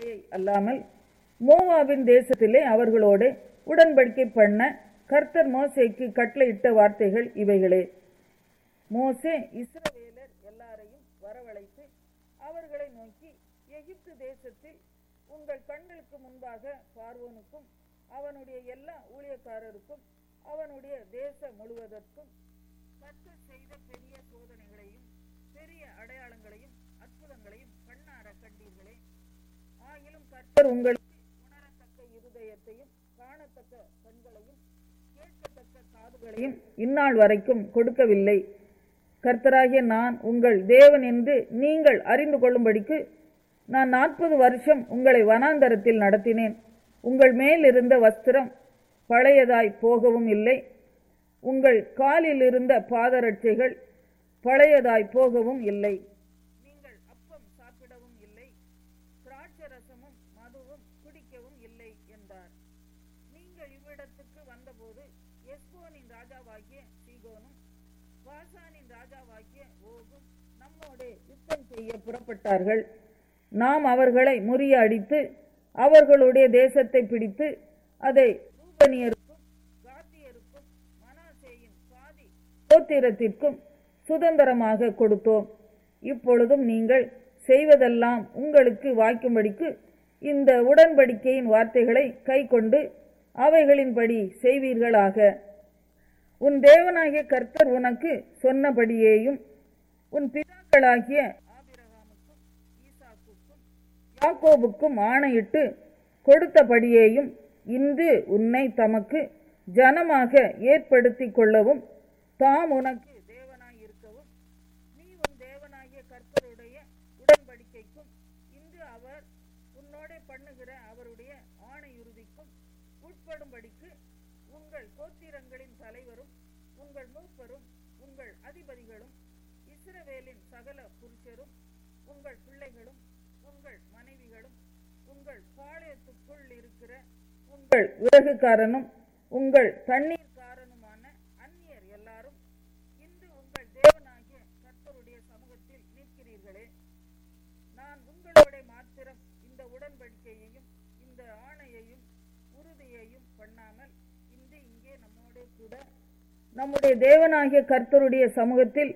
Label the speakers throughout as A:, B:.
A: எல்லையை அல்லாமல் மோவாபின் தேசத்திலே அவர்களோடு உடன்படிக்கை பண்ண கர்த்தர் மோசேக்கு கட்டளையிட்ட வார்த்தைகள் இவைகளே மோசே இஸ்ரவேலர் எல்லாரையும் வரவழைத்து அவர்களை நோக்கி எகிப்து தேசத்தில் உங்கள் கண்களுக்கு முன்பாக பார்வோனுக்கும் அவனுடைய எல்லா ஊழியக்காரருக்கும் அவனுடைய தேசம் முழுவதற்கும் கர்த்தர் செய்த பெரிய சோதனைகளையும் பெரிய அடையாளங்களையும் அற்புதங்களையும் கண்ணார கண்டீர்களே ஆகிலும் கர்த்தர் உங்களுக்கு உணரத்தக்க இருதயத்தையும் காணத்தக்க கண்களையும் கேட்கத்தக்க காதுகளையும் இந்நாள் வரைக்கும் கொடுக்கவில்லை கர்த்தராகிய நான் உங்கள் தேவன் என்று நீங்கள் அறிந்து கொள்ளும்படிக்கு நான் நாற்பது வருஷம் உங்களை வனாந்தரத்தில் நடத்தினேன் உங்கள் மேல் இருந்த வஸ்திரம் பழையதாய் போகவும் இல்லை உங்கள் காலில் இருந்த பாதரட்சைகள் பழையதாய் போகவும் இல்லை நீங்கள் அப்பம் சாப்பிடவும் இல்லை திராட்சரசமும் மதுவும் குடிக்கவும் இல்லை என்றார் நீங்கள் இவ்விடத்துக்கு வந்தபோது எஸ்போனின் ராஜாவாகிய சீகோனும் பாசானின் ராஜாவாகிய ஓகும் நம்மோடு யுத்தம் செய்ய புறப்பட்டார்கள் நாம் அவர்களை முறியடித்து அவர்களுடைய தேசத்தை பிடித்து அதை ரூபனியருக்கும் காத்தியருக்கும் மனாசேயின் பாதி கோத்திரத்திற்கும் சுதந்திரமாக கொடுத்தோம் இப்பொழுதும் நீங்கள் செய்வதெல்லாம் உங்களுக்கு வாய்க்கும்படிக்கு இந்த உடன்படிக்கையின் வார்த்தைகளை கைக்கொண்டு அவைகளின்படி செய்வீர்களாக உன் தேவனாகிய கர்த்தர் உனக்கு சொன்னபடியேயும் உன் பிதாக்களாகிய ஆபிரகாமுக்கும் ஈசாக்குக்கும் யாக்கோபுக்கும் ஆணையிட்டு கொடுத்தபடியேயும் இன்று உன்னை தமக்கு ஜனமாக ஏற்படுத்திக் கொள்ளவும் தாம் உனக்கு தேவனாய் இருக்கவும் நீ உன் தேவனாகிய கர்த்தருடைய உடன்படிக்கைக்கும் இன்று அவர் உன்னோட பண்ணுகிற அவருடைய ஆணையுறுதிக்கும் உட்படும்படிக்கு உங்கள் கோத்திரங்களின் தலைவரும் உங்கள் மூப்பரும் உங்கள் அதிபதிகளும் இஸ்ரவேலின் சகல புருஷரும் உங்கள் பிள்ளைகளும் உங்கள் மனைவிகளும் உங்கள் பாளையத்துக்குள் இருக்கிற உங்கள் விறகுக்காரனும் உங்கள் தண்ணீர்காரனுமான அந்நியர் எல்லாரும் இன்று உங்கள் தேவனாகிய கர்த்தருடைய சமூகத்தில் நிற்கிறீர்களே நான் உங்களோட மாத்திரம் இந்த உடன்படிக்கையையும் இந்த ஆணையையும் உறுதியையும் பண்ணாமல் இன்று இங்கே நம்மோட கூட நம்முடைய தேவனாகிய கர்த்தருடைய சமூகத்தில்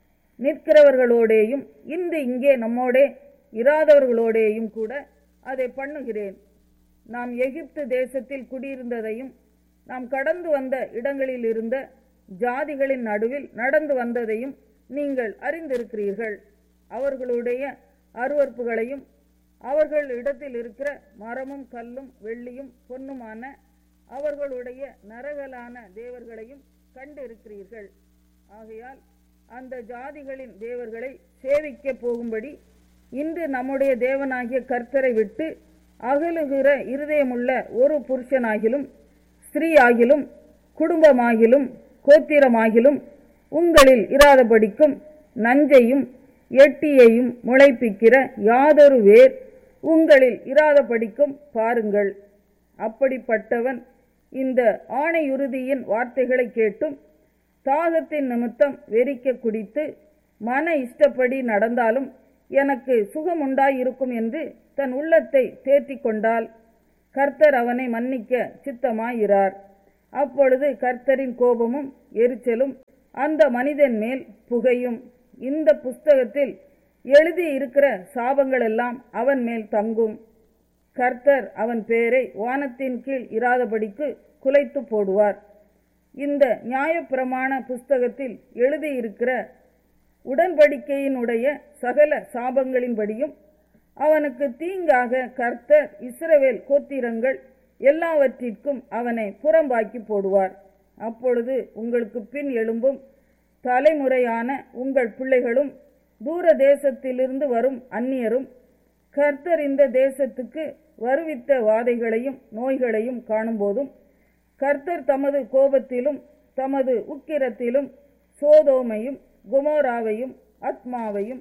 A: நிற்கிறவர்களோடேயும் இன்று இங்கே நம்மோடே இராதவர்களோடேயும் கூட அதை பண்ணுகிறேன் நாம் எகிப்து தேசத்தில் குடியிருந்ததையும் நாம் கடந்து வந்த இடங்களில் இருந்த ஜாதிகளின் நடுவில் நடந்து வந்ததையும் நீங்கள் அறிந்திருக்கிறீர்கள் அவர்களுடைய அருவறுப்புகளையும் அவர்கள் இடத்தில் இருக்கிற மரமும் கல்லும் வெள்ளியும் பொன்னுமான அவர்களுடைய நரகலான தேவர்களையும் கண்டிருக்கிறீர்கள் ஆகையால் அந்த ஜாதிகளின் தேவர்களை சேவிக்க போகும்படி இன்று நம்முடைய தேவனாகிய கர்த்தரை விட்டு அகலுகிற இருதயமுள்ள ஒரு புருஷனாகிலும் ஸ்திரீயாகிலும் குடும்பமாகிலும் கோத்திரமாகிலும் உங்களில் இராதபடிக்கும் நஞ்சையும் எட்டியையும் முளைப்பிக்கிற யாதொரு வேர் உங்களில் இராதபடிக்கும் பாருங்கள் அப்படிப்பட்டவன் இந்த ஆணையுறுதியின் வார்த்தைகளை கேட்டும் தாகத்தின் நிமித்தம் வெறிக்க குடித்து மன இஷ்டப்படி நடந்தாலும் எனக்கு சுகமுண்டாயிருக்கும் என்று தன் உள்ளத்தை தேற்றிக் கொண்டால் கர்த்தர் அவனை மன்னிக்க சித்தமாயிரார் அப்பொழுது கர்த்தரின் கோபமும் எரிச்சலும் அந்த மனிதன் மேல் புகையும் இந்த புஸ்தகத்தில் எழுதி இருக்கிற சாபங்களெல்லாம் அவன் மேல் தங்கும் கர்த்தர் அவன் பேரை வானத்தின் கீழ் இராதபடிக்கு குலைத்து போடுவார் இந்த நியாயப்பிரமாண புஸ்தகத்தில் எழுதியிருக்கிற உடன்படிக்கையினுடைய சகல சாபங்களின்படியும் அவனுக்கு தீங்காக கர்த்தர் இஸ்ரவேல் கோத்திரங்கள் எல்லாவற்றிற்கும் அவனை புறம்பாக்கி போடுவார் அப்பொழுது உங்களுக்கு பின் எழும்பும் தலைமுறையான உங்கள் பிள்ளைகளும் தூர தேசத்திலிருந்து வரும் அந்நியரும் கர்த்தர் இந்த தேசத்துக்கு வருவித்த வாதைகளையும் நோய்களையும் காணும்போதும் கர்த்தர் தமது கோபத்திலும் தமது உக்கிரத்திலும் சோதோமையும் குமோராவையும் அத்மாவையும்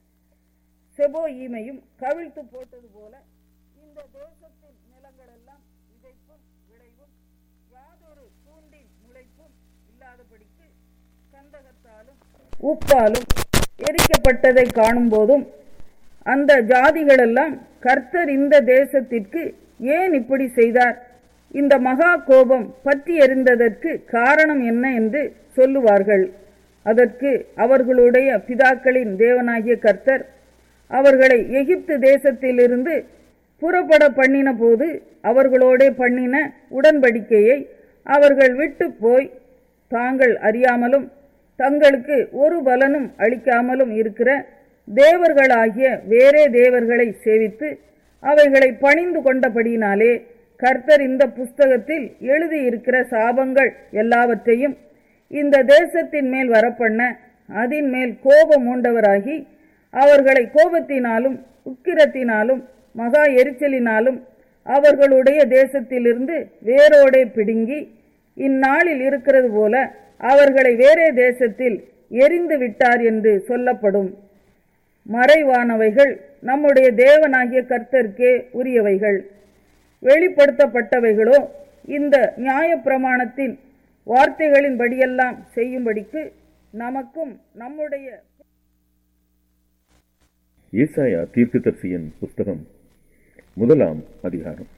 A: செபோயீமையும் கவிழ்த்து போட்டது போல இந்த தேசத்தின் நிலங்களெல்லாம் விதைப்பும் விளைவும் யாதொரு பூண்டின் முளைப்பும் இல்லாதபடிக்கு கந்தகத்தாலும் உப்பாலும் எரிக்கப்பட்டதை காணும்போதும் அந்த ஜாதிகளெல்லாம் கர்த்தர் இந்த தேசத்திற்கு ஏன் இப்படி செய்தார் இந்த மகா கோபம் பற்றி எறிந்ததற்கு காரணம் என்ன என்று சொல்லுவார்கள் அதற்கு அவர்களுடைய பிதாக்களின் தேவனாகிய கர்த்தர் அவர்களை எகிப்து தேசத்திலிருந்து புறப்பட பண்ணின போது அவர்களோடே பண்ணின உடன்படிக்கையை அவர்கள் விட்டு போய் தாங்கள் அறியாமலும் தங்களுக்கு ஒரு பலனும் அளிக்காமலும் இருக்கிற தேவர்களாகிய வேறே தேவர்களை சேவித்து அவைகளை பணிந்து கொண்டபடியினாலே கர்த்தர் இந்த புஸ்தகத்தில் எழுதியிருக்கிற சாபங்கள் எல்லாவற்றையும் இந்த தேசத்தின் மேல் வரப்பண்ண அதின் மேல் கோபம் மூண்டவராகி அவர்களை கோபத்தினாலும் உக்கிரத்தினாலும் மகா எரிச்சலினாலும் அவர்களுடைய தேசத்திலிருந்து வேரோடே பிடுங்கி இந்நாளில் இருக்கிறது போல அவர்களை வேறே தேசத்தில் எரிந்து விட்டார் என்று சொல்லப்படும் மறைவானவைகள் நம்முடைய தேவனாகிய கர்த்தருக்கே உரியவைகள் வெளிப்படுத்தப்பட்டவைகளோ இந்த நியாயப்பிரமாணத்தின் வார்த்தைகளின்படியெல்லாம் செய்யும்படிக்கு நமக்கும் நம்முடைய
B: ஏசாயா தீர்க்கதரிசியின் புஸ்தகம் முதலாம் அதிகாரம்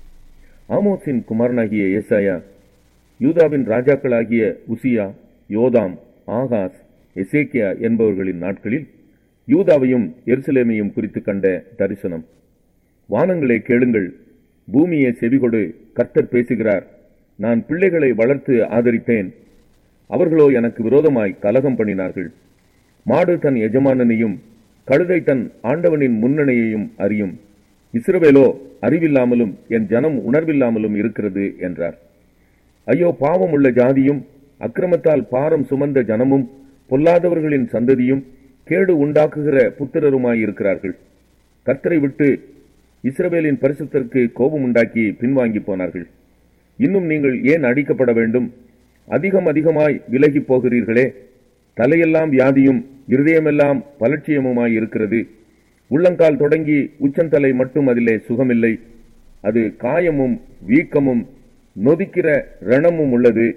B: ஆமோஸின் குமாரனாகிய ஏசாயா யூதாவின் ராஜாக்களாகிய உசியா யோதாம் ஆகாஸ் எசேக்கியா என்பவர்களின் நாட்களில் யூதாவையும் எருசலேமையும் குறித்து கண்ட தரிசனம் வானங்களே கேளுங்கள் பூமியை செவிகொடு கர்த்தர் பேசுகிறார் நான் பிள்ளைகளை வளர்த்து ஆதரித்தேன் அவர்களோ எனக்கு விரோதமாய் கலகம் பண்ணினார்கள் மாடு தன் எஜமானனையும் கழுதை தன் ஆண்டவனின் முன்னணியையும் அறியும் இஸ்ரவேலோ அறிவில்லாமலும் என் ஜனம் உணர்வில்லாமலும் இருக்கிறது என்றார் ஐயோ பாவம் உள்ள ஜாதியும் அக்கிரமத்தால் பாரம் சுமந்த ஜனமும் பொல்லாதவர்களின் சந்ததியும் கேடு உண்டாக்குகிற புத்திரருமாயிருக்கிறார்கள் கர்த்தரை விட்டு இஸ்ரவேலின் பரிசுத்தருக்கு கோபம் உண்டாக்கி பின்வாங்கி போனார்கள் இன்னும் நீங்கள் ஏன் அடிக்கப்பட வேண்டும் அதிகம் அதிகமாய் விலகி போகிறீர்களே தலையெல்லாம் வியாதியும் இருதயமெல்லாம் பலட்சியமுமாய் இருக்கிறது உள்ளங்கால் தொடங்கி உச்சந்தலை மட்டும் அதிலே சுகமில்லை அது காயமும் வீக்கமும் நொதிக்கிற ரணமும் உள்ளது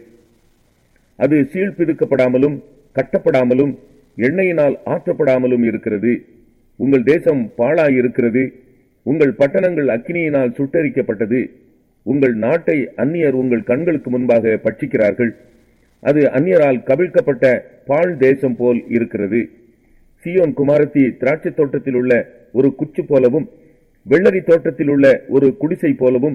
B: அது சீழ்பிதுக்கப்படாமலும் கட்டப்படாமலும் எண்ணெயினால் ஆற்றப்படாமலும் இருக்கிறது உங்கள் தேசம் பாழாயிருக்கிறது உங்கள் பட்டணங்கள் அக்கினியினால் சுட்டரிக்கப்பட்டது உங்கள் நாட்டை அந்நியர் உங்கள் கண்களுக்கு முன்பாக பட்சிக்கிறார்கள் அது அந்நியரால் கவிழ்க்கப்பட்ட பாழ் தேசம் போல் இருக்கிறது சியோன் குமாரத்தி திராட்சை தோட்டத்தில் உள்ள ஒரு குச்சு போலவும் வெள்ளரி தோட்டத்தில் உள்ள ஒரு குடிசை போலவும்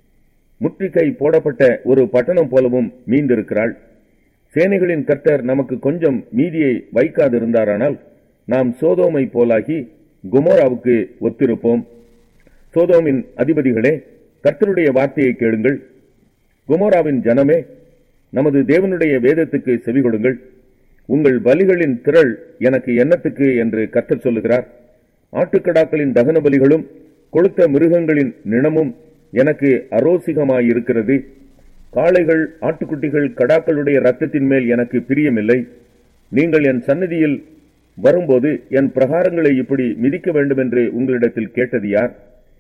B: முற்றுகை போடப்பட்ட ஒரு பட்டணம் போலவும் மீண்டிருக்கிறாள் சேனைகளின் கர்த்தர் நமக்கு கொஞ்சம் மீதியை வைக்காதிருந்தாரானால் நாம் சோதோமை போலாகி குமோராவுக்கு ஒத்திருப்போம் சோதோமின் அதிபதிகளே கர்த்தருடைய வார்த்தையை கேளுங்கள் குமோராவின் ஜனமே நமது தேவனுடைய வேதத்துக்கு செவி கொடுங்கள் உங்கள் பலிகளின் திரள் எனக்கு எண்ணத்துக்கு என்று கர்த்தர் சொல்லுகிறார் ஆட்டுக்கடாக்களின் தகன பலிகளும் கொளுத்த மிருகங்களின் நிணமும் எனக்கு அரோசிகமாயிருக்கிறது காளைகள் ஆட்டுக்குட்டிகள் கடாக்களுடைய ரத்தத்தின் மேல் எனக்கு பிரியமில்லை நீங்கள் என் சன்னதியில் வரும்போது என் பிரகாரங்களை இப்படி மிதிக்க வேண்டும் என்று உங்களிடத்தில் கேட்டது யார்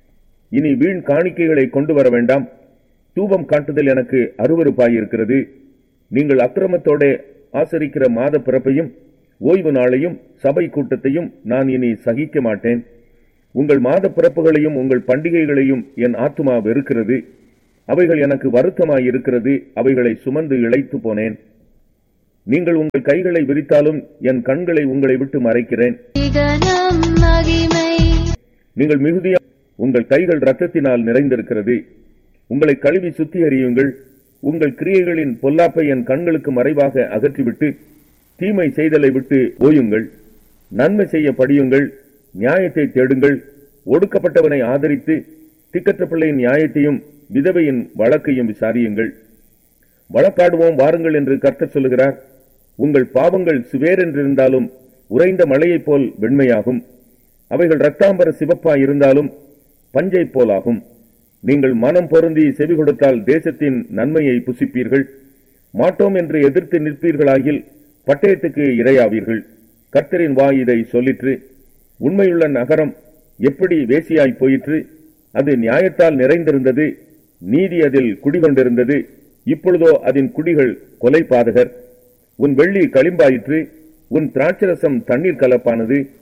B: இனி வீண் காணிக்கைகளை கொண்டு வர வேண்டாம் தூபம் காட்டுதல் எனக்கு அருவருப்பாயிருக்கிறது நீங்கள் அக்கிரமத்தோட ஆசரிக்கிற மாத பிறப்பையும் ஓய்வு நாளையும் சபை கூட்டத்தையும் நான் இனி சகிக்க மாட்டேன் உங்கள் மாத பிறப்புகளையும் உங்கள் பண்டிகைகளையும் என் ஆத்துமா வெறுக்கிறது அவைகள் எனக்கு வருத்தமாய் இருக்கிறது அவைகளை சுமந்து இழைத்து போனேன் நீங்கள் உங்கள் கைகளை விரித்தாலும் என் கண்களை உங்களை விட்டு மறைக்கிறேன்
C: கனம் மகிமை
B: நீங்கள் மிகுதியா உங்கள் கைகள் ரத்தத்தினால் நிறைந்திருக்கிறது உங்களை கழுவி சுத்திகரியுங்கள் உங்கள் கிரியைகளின் பொல்லாப்பை என் கண்களுக்கு மறைவாக அகற்றிவிட்டு தீமை செய்தலை விட்டு ஓயுங்கள் நன்மை செய்ய படியுங்கள் நியாயத்தை தேடுங்கள் ஒடுக்கப்பட்டவனை ஆதரித்து திக்கற்ற பிள்ளையின் நியாயத்தையும் விதவையின் வழக்கையும் விசாரியுங்கள் வழக்காடுவோம் வாருங்கள் என்று கர்த்தர் சொல்லுகிறார் உங்கள் பாவங்கள் சுவேரென்றிருந்தாலும் உறைந்த மழையைப் போல் வெண்மையாகும் அவைகள் இரத்தாம்பர சிவப்பாய் இருந்தாலும் பஞ்சை போலாகும் நீங்கள் மனம் பொருந்தி செவி கொடுத்தால் தேசத்தின் நன்மையை புசிப்பீர்கள் மாட்டோம் என்று எதிர்த்து நிற்பீர்களாகில் பட்டயத்துக்கு இரையாவீர்கள் கர்த்தரின் வாய் இதை சொல்லிற்று உண்மையுள்ள நகரம் எப்படி வேசியாய் போயிற்று அது நியாயத்தால் நிறைந்திருந்தது நீதி அதில் குடிகொண்டிருந்தது இப்பொழுதோ அதன் குடிகள் கொலை பாதகர் உன் வெள்ளி களிம்பாயிற்று உன் திராட்சரசம் தண்ணீர் கலப்பானது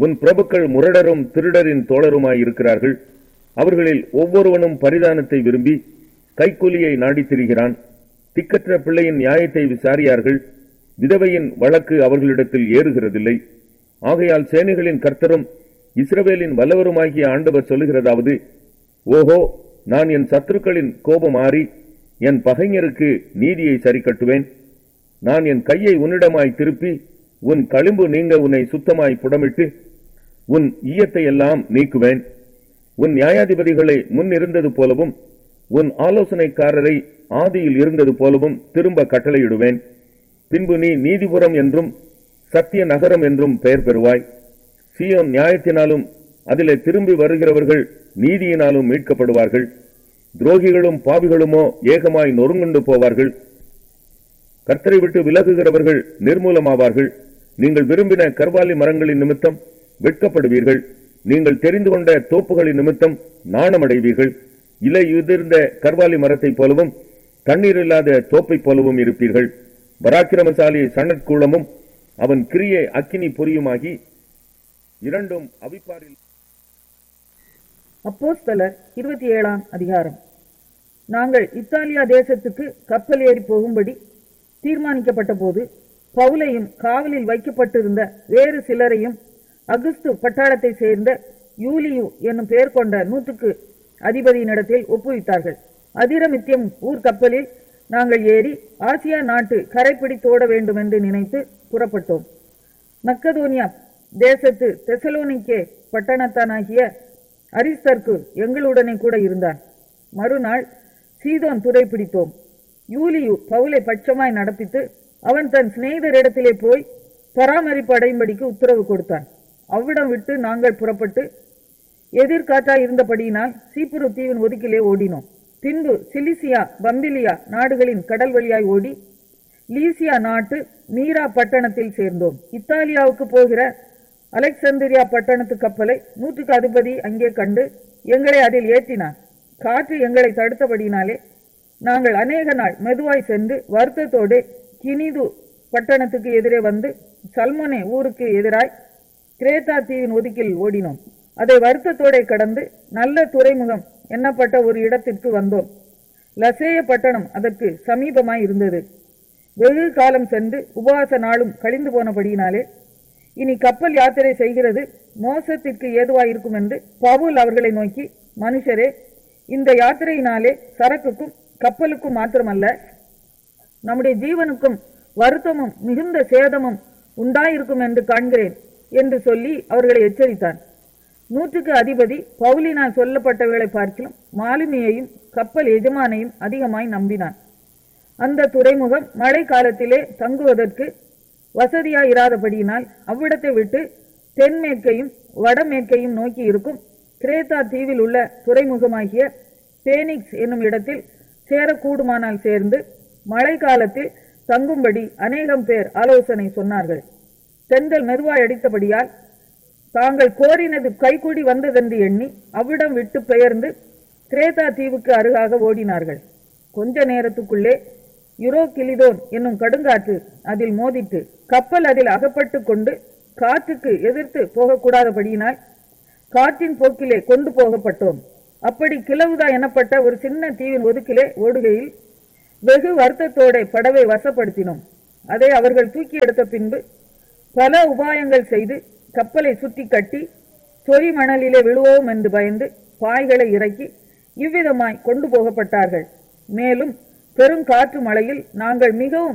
B: உன் பிரபுக்கள் முரடரும் திருடரின் தோழருமாயிருக்கிறார்கள் அவர்களில் ஒவ்வொருவனும் பரிதானத்தை விரும்பி கைக்கூலியை நாடித் திரிகிறான் திக்கற்ற பிள்ளையின் நியாயத்தை விசாரியார்கள் விதவையின் வழக்கு அவர்களிடத்தில் ஏறுகிறதில்லை ஆகையால் சேனைகளின் கர்த்தரும் இஸ்ரவேலின் வல்லவருமாகிய ஆண்டவர் சொல்லுகிறதாவது ஓஹோ நான் என் சத்துருக்களின் கோபம் மாறி என் பகைஞருக்கு நீதியை சரிக்கட்டுவேன் நான் என் கையை உன்னிடமாய் திருப்பி உன் களிம்பு நீங்க உன்னை சுத்தமாய் புடமிட்டு உன் ஈயத்தை எல்லாம் நீக்குவேன் உன் நியாயாதிபதிகளை முன் இருந்தது போலவும் உன் ஆலோசனைக்காரரை ஆதியில் இருந்தது போலவும் திரும்ப கட்டளையிடுவேன் பின்பு நீ நீதிபுரம் என்றும் சத்திய நகரம் என்றும் பெயர் பெறுவாய் சீயோன் நியாயத்தினாலும் அதிலே திரும்பி வருகிறவர்கள் நீதியினாலும் மீட்கப்படுவார்கள் துரோகிகளும் பாவிகளுமோ ஏகமாய் நொறுங்குண்டு போவார்கள் கர்த்தரை விட்டு விலகுகிறவர்கள் நிர்மூலமாவார்கள் நீங்கள் விரும்பின கர்வாலி மரங்களின் நிமித்தம் வெட்கப்படுவீர்கள் நீங்கள் தெரிந்து கொண்ட தோப்புகளின் நிமித்தம் நாணமடைவீர்கள் இலை உதிர்ந்த கர்வாலி மரத்தைப் போலவும் தண்ணீர் இல்லாத தோப்பைப் போலவும் இருப்பீர்கள் பராக்கிரமசாலி சணற்கூலமும் அவன் கிரியை அக்கினி பொரியுமாகி இரண்டும் அவிப்பாரில்
A: அப்போஸ்தலர் இருபத்தி ஏழாம் அதிகாரம் நாங்கள் இத்தாலியா தேசத்துக்கு கப்பல் ஏறி போகும்படி தீர்மானிக்கப்பட்ட போது பவுலையும் காவலில் வைக்கப்பட்டிருந்த வேறு சிலரையும் அகுஸ்து பட்டாளத்தை சேர்ந்த யூலியு என்னும் பெயர் கொண்ட நூற்றுக்கு அதிபதியினிடத்தில் ஒப்புவித்தார்கள் அதிரமித்தியம் ஊர் கப்பலில் நாங்கள் ஏறி ஆசியா நாட்டு கரைப்பிடித்தோட வேண்டும் என்று நினைத்து புறப்பட்டோம் மக்கதோனியா தேசத்து தெசலோனிக்கே பட்டணத்தானாகிய அரிஸ்தர்க்கு எங்களுடனே கூட இருந்தான் மறுநாள் சீதோன் துறை பிடித்தோம் யூலியு பவுலை பட்சமாய் நடப்பித்து அவன் தன் சிநேகிதரிடத்திலே போய் பராமரிப்பு அடையும்படிக்கு உத்தரவு கொடுத்தான் அவ்விடம் விட்டு நாங்கள் புறப்பட்டு எதிர்காற்றாய் இருந்தபடியினால் சீப்புரு தீவின் ஒதுக்கிலே ஓடினோம் பின்பு சிலிசியா பம்பிலியா நாடுகளின் கடல் வழியாய் ஓடி லீசியா நாட்டு மீரா பட்டணத்தில் சேர்ந்தோம் இத்தாலியாவுக்கு போகிற அலெக்சந்திரியா பட்டணத்து கப்பலை நூற்றுக்கு அதிபதி அங்கே கண்டு எங்களை அதில் ஏற்றினான் காற்று எங்களை தடுத்தபடியினாலே நாங்கள் அநேக நாள் மெதுவாய் சென்று வருத்தத்தோடு கினிது பட்டணத்துக்கு எதிரே வந்து சல்மோனே ஊருக்கு எதிராய் கிரேத்தா தீவின் ஒதுக்கில் ஓடினோம் அதை வருத்தத்தோட கடந்து நல்ல துறைமுகம் எண்ணப்பட்ட ஒரு இடத்திற்கு வந்தோம் லசேய பட்டணம் அதற்கு சமீபமாய் இருந்தது வெகு காலம் சென்று உபவாச நாளும் கழிந்து போனபடியினாலே இனி கப்பல் யாத்திரை செய்கிறது மோசத்திற்கு ஏதுவாயிருக்கும் என்று பவுல் அவர்களை நோக்கி மனுஷரே இந்த யாத்திரையினாலே சரக்குக்கும் கப்பலுக்கும் மாத்திரமல்ல நம்முடைய ஜீவனுக்கும் வருத்தமும் மிகுந்த சேதமும் உண்டாயிருக்கும் என்று காண்கிறேன் என்று சொல்லி அவர்களை எச்சரித்தான் நூற்றுக்கு அதிபதி பவுலினால் சொல்லப்பட்டவர்களை பார்க்கிலும் மாலுமியையும் கப்பல் எஜமானையும் அதிகமாய் நம்பினான் அந்த துறைமுகம் மழை காலத்திலே தங்குவதற்கு வசதியாயிராதபடியினால் அவ்விடத்தை விட்டு தென்மேற்கையும் வடமேற்கையும் நோக்கி இருக்கும் கிரேத்தா தீவில் உள்ள துறைமுகமாகிய பேனிக்ஸ் என்னும் இடத்தில் சேரக்கூடுமானால் சேர்ந்து மழை காலத்தில் தங்கும்படி அநேகம் பேர் ஆலோசனை சொன்னார்கள் தென்றல் மெதுவாய் அடித்தபடியால் தாங்கள் கோரினது கைகூடி வந்ததென்று எண்ணி அவ்விடம் விட்டு பெயர்ந்து கிரேத்தா தீவுக்கு அருகாக ஓடினார்கள் கொஞ்ச நேரத்துக்குள்ளே யுரோ கிளிதோன் என்னும் கடுங்காற்று அதில் மோதிட்டு கப்பல் அதில் அகப்பட்டு கொண்டு காற்றுக்கு எதிர்த்து போகக்கூடாதபடியினால் காற்றின் போக்கிலே கொண்டு போகப்பட்டோம் அப்படி கிளவுதா எனப்பட்ட ஒரு சின்ன தீவின் ஒதுக்கிலே ஓடுகையில் வெகு வருத்தத்தோட படவை வசப்படுத்தினோம் அதை அவர்கள் தூக்கி எடுத்த பின்பு பல உபாயங்கள் செய்து கப்பலை சுற்றி கட்டி சொறி மணலிலே விழுவோம் என்று பயந்து பாய்களை இறக்கி இவ்விதமாய் கொண்டு போகப்பட்டார்கள் மேலும் பெரும் காற்று மழையில் நாங்கள் மிகவும்